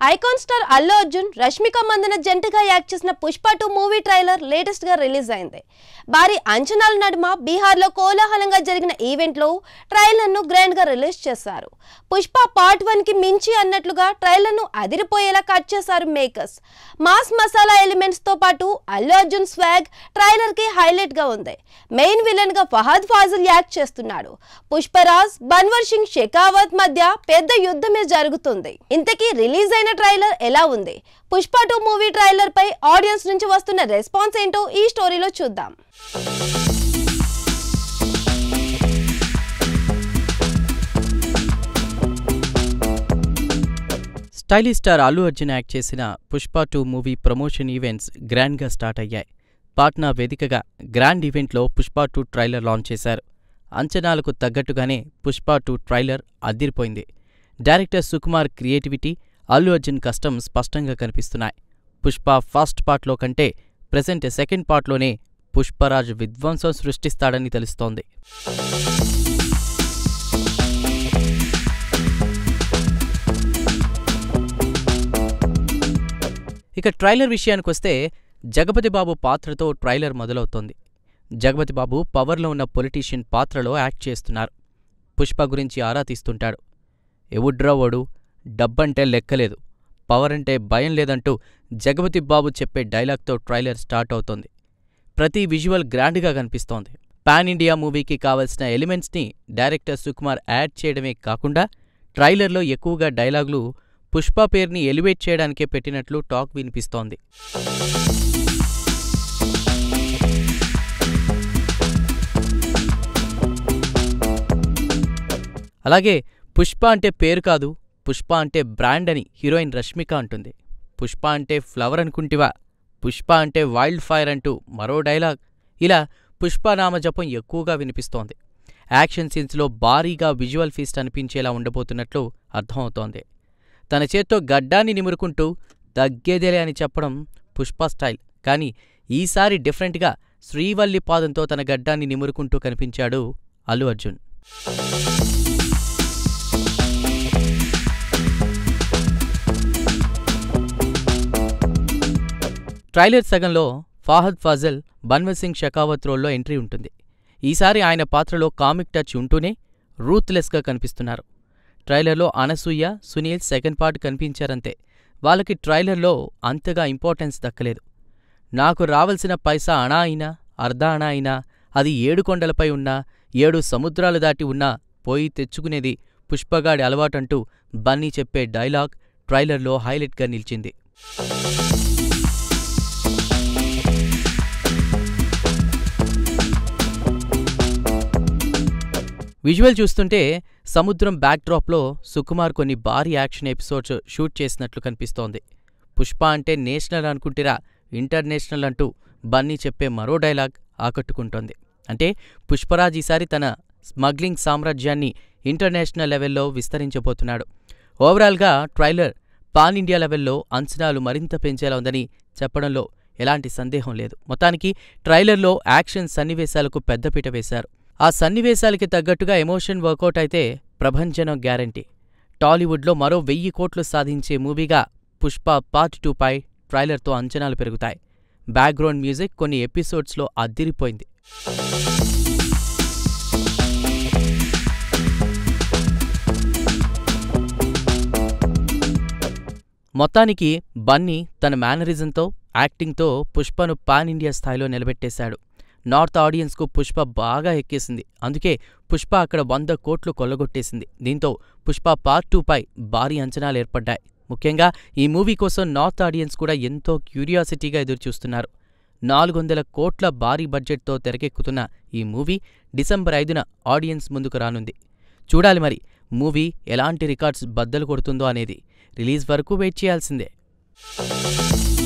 icon star Allu Arjun Rashmika Mandanna జంటగా act చేసిన Pushpa two movie trailer latest గా రిలీజ్ అయింది భారీ అంచనాల నడుమ బీహార్లో కోలాహలంగా జరిగిన ఈవెంట్ లో ట్రైలర్ ను గ్రాండ్ గా రిలీజ్ చేశారు పుష్ప పార్ట్ వన్ కి మించి అన్నట్లుగా ట్రైలర్ ను అదిరిపోయేలా కట్ చేశారు మేకర్స్ మాస్ మసాలా ఎలిమెంట్స్ తో పాటు అల్లు అర్జున్ స్వాగ్ ట్రైలర్ కి హైలైట్ గా ఉంది మెయిన్ విలన్ గా ఫహద్ ఫాజిల్ యాక్ట్ చేస్తున్నాడు పుష్పరాజ్ బన్వర్ సింగ్ షెకావత్ మధ్య పెద్ద యుద్ధమే జరుగుతుంది ఇంతకీ రిలీజ్ అయిన ట్రైలర్ ఎలా ఉంది పుష్ప టూ మూవీ ట్రైలర్ పై ఆడియన్స్ నుంచి వస్తున్న రెస్పాన్స్ ఏంటో ఈ స్టోరీలో చూద్దాం stylish star Allu Arjun act చేసిన Pushpa two movie promotion events గ్రాండ్గా స్టార్ట్ అయ్యాయి పాట్నా వేదికగా గ్రాండ్ ఈవెంట్లో పుష్ప టూ ట్రైలర్ లాంచ్ చేశారు అంచనాలకు తగ్గట్టుగానే పుష్ప టూ ట్రైలర్ అద్దిరిపోయింది డైరెక్టర్ సుకుమార్ క్రియేటివిటీ అల్లు అర్జున్ కష్టం స్పష్టంగా కనిపిస్తున్నాయి పుష్ప ఫస్ట్ పార్ట్లో కంటే ప్రెసెంట్ సెకండ్ పార్ట్లోనే పుష్పరాజ్ విధ్వంసం సృష్టిస్తాడని తెలుస్తోంది ఇక ట్రైలర్ విషయానికొస్తే జగపతి బాబు పాత్రతో ట్రైలర్ మొదలవుతోంది జగపతి బాబు పవర్లో ఉన్న పొలిటీషియన్ పాత్రలో యాక్ట్ చేస్తున్నారు పుష్ప గురించి ఆరా తీస్తుంటాడు ఎవడ్రా వాడు డబ్బంటే లెక్కలేదు పవర్ అంటే భయం లేదంటూ జగపతి బాబు చెప్పే డైలాగ్తో ట్రైలర్ స్టార్ట్ అవుతోంది ప్రతి విజువల్ గ్రాండ్గా కనిపిస్తోంది పాన్ ఇండియా మూవీకి కావలసిన ఎలిమెంట్స్ని డైరెక్టర్ సుకుమార్ యాడ్ చేయడమే కాకుండా ట్రైలర్లో ఎక్కువగా డైలాగులు పుష్ప పేరుని ఎలివేట్ చేయడానికే పెట్టినట్లు టాక్ వినిపిస్తోంది అలాగే పుష్ప అంటే పేరు కాదు పుష్ప అంటే బ్రాండ్ అని హీరోయిన్ రష్మిక అంటుంది పుష్ప అంటే ఫ్లవర్ అనుకుంటివా పుష్ప అంటే వైల్డ్ ఫైర్ అంటూ మరో డైలాగ్ ఇలా పుష్ప నామజపం ఎక్కువగా వినిపిస్తోంది యాక్షన్ సీన్స్లో భారీగా విజువల్ ఫీస్ట్ అనిపించేలా ఉండబోతున్నట్లు అర్థమవుతోంది తన చేత్తో గడ్డాన్ని నిమురుకుంటూ దగ్గేదేలే అని చెప్పడం పుష్ప స్టైల్ కానీ ఈసారి డిఫరెంట్గా శ్రీవల్లి పాదంతో తన గడ్డాన్ని నిమురుకుంటూ కనిపించాడు అల్లు అర్జున్ ట్రైలర్ సగంలో ఫాహద్ ఫాజల్ బన్వర్ సింగ్ షకావత్ రోల్లో ఎంట్రీ ఉంటుంది ఈసారి ఆయన పాత్రలో కామిక్ టచ్ ఉంటూనే రూత్లెస్గా కనిపిస్తున్నారు ట్రైలర్లో అనసూయ సునీల్ సెకండ్ పార్ట్ కనిపించారంతే వాళ్ళకి ట్రైలర్లో అంతగా ఇంపార్టెన్స్ దక్కలేదు నాకు రావలసిన పైసా అణా అయినా అర్ధ అణా అయినా అది ఏడు కొండలపై ఉన్నా ఏడు సముద్రాలు దాటి ఉన్నా పోయి తెచ్చుకునేది పుష్పగాడి అలవాటంటూ బన్నీ చెప్పే డైలాగ్ ట్రైలర్లో హైలైట్గా నిలిచింది విజువల్ చూస్తుంటే సముద్రం బ్యాక్డ్రాప్లో సుకుమార్ కొన్ని భారీ యాక్షన్ ఎపిసోడ్స్ షూట్ చేసినట్లు కనిపిస్తోంది పుష్ప అంటే నేషనల్ అనుకుంటిరా ఇంటర్నేషనల్ అంటూ బన్నీ చెప్పే మరో డైలాగ్ ఆకట్టుకుంటోంది అంటే పుష్పరాజ్ ఈసారి తన స్మగ్లింగ్ సామ్రాజ్యాన్ని ఇంటర్నేషనల్ లెవెల్లో విస్తరించబోతున్నాడు ఓవరాల్గా ట్రైలర్ పాన్ ఇండియా లెవెల్లో అంచనాలు మరింత పెంచేలా ఉందని చెప్పడంలో ఎలాంటి సందేహం లేదు మొత్తానికి ట్రైలర్లో యాక్షన్ సన్నివేశాలకు పెద్దపీట వేశారు ఆ సన్నివేశాలకి తగ్గట్టుగా ఎమోషన్ వర్కౌట్ అయితే ప్రభంజనం గ్యారంటీ టాలీవుడ్లో మరో వెయ్యి కోట్లు సాధించే మూవీగా పుష్ప పార్ట్ టూ పై ట్రైలర్తో అంచనాలు పెరుగుతాయి బ్యాక్గ్రౌండ్ మ్యూజిక్ కొన్ని ఎపిసోడ్స్లో అద్దిరిపోయింది మొత్తానికి బన్నీ తన మేనరిజంతో యాక్టింగ్తో పుష్పను పాన్ ఇండియా స్థాయిలో నిలబెట్టేశాడు నార్త్ ఆడియన్స్కు పుష్ప బాగా ఎక్కేసింది అందుకే పుష్ప అక్కడ వంద కోట్లు కొల్లగొట్టేసింది దీంతో పుష్ప పార్ట్ టూపై భారీ అంచనాలు ఏర్పడ్డాయి ముఖ్యంగా ఈ మూవీ కోసం నార్త్ ఆడియన్స్ కూడా ఎంతో క్యూరియాసిటీగా ఎదురుచూస్తున్నారు నాలుగు వందల కోట్ల భారీ బడ్జెట్తో తెరకెక్కుతున్న ఈ మూవీ డిసెంబర్ ఐదున ఆడియన్స్ ముందుకు రానుంది చూడాలి మరి మూవీ ఎలాంటి రికార్డ్స్ బద్దలు కొడుతుందో అనేది రిలీజ్ వరకు వెయిట్ చేయాల్సిందే